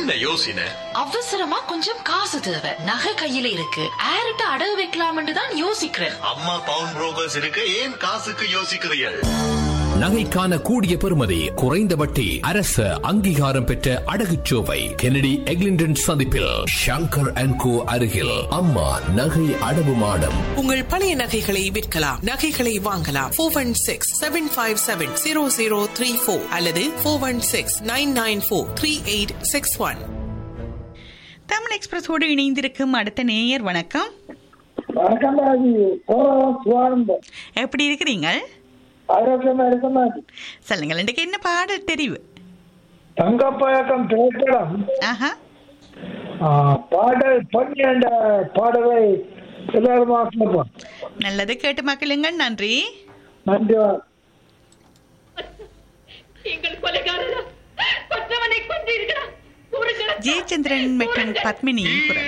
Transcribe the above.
என்ன யோசனை அவசரமா கொஞ்சம் காசு தேவை நகை கையில இருக்கு ஆரிட்ட அடகு வைக்கலாம்னு தான் யோசிக்கிறேன் அம்மா பவுன் புரோக்கர்ஸ் இருக்க ஏன் காசுக்கு யோசிக்கிறீர்கள் நகைக்கான கூடிய பெறுமதி குறைந்த வட்டி அரச அங்கீகாரம் பெற்ற அடகுச்சோவை கெனடி எக்லிண்டன் சந்திப்பில் ஷங்கர் அண்ட் கோ அருகில் அம்மா நகை அடவு மாடம் உங்கள் பழைய நகைகளை விற்கலாம் நகைகளை வாங்கலாம் four one six seven five seven zero zero three four அல்லது four one six nine nine four three eight six one Tamil எக்ஸ்பிரஸோடு இணைந்திருக்கும் அடுத்த நேயர் வணக்கம் வணக்கம் ராஜி கோரம் சுவானந்தம் எப்படி இருக்கிறீங்க ஆரோக்கியமா இருக்க மாதிரி சொல்லுங்கள் இன்றைக்கு என்ன பாடல் தெரிவு தங்கப்பழக்கம் திரைப்படம் ஆஹா ஆ, பாடல் பொன்னி என்ற பாடலை எல்லாருமா கேட்போம் நல்லது கேட்டு மக்களுங்கள் நன்றி நன்றி வணக்கம். எங்கள் கொலைகாரரா கொற்றவனை கொண்டு இருக்கிறான் ஜெயச்சந்திரன் மற்றும் பத்மினியின் குரல்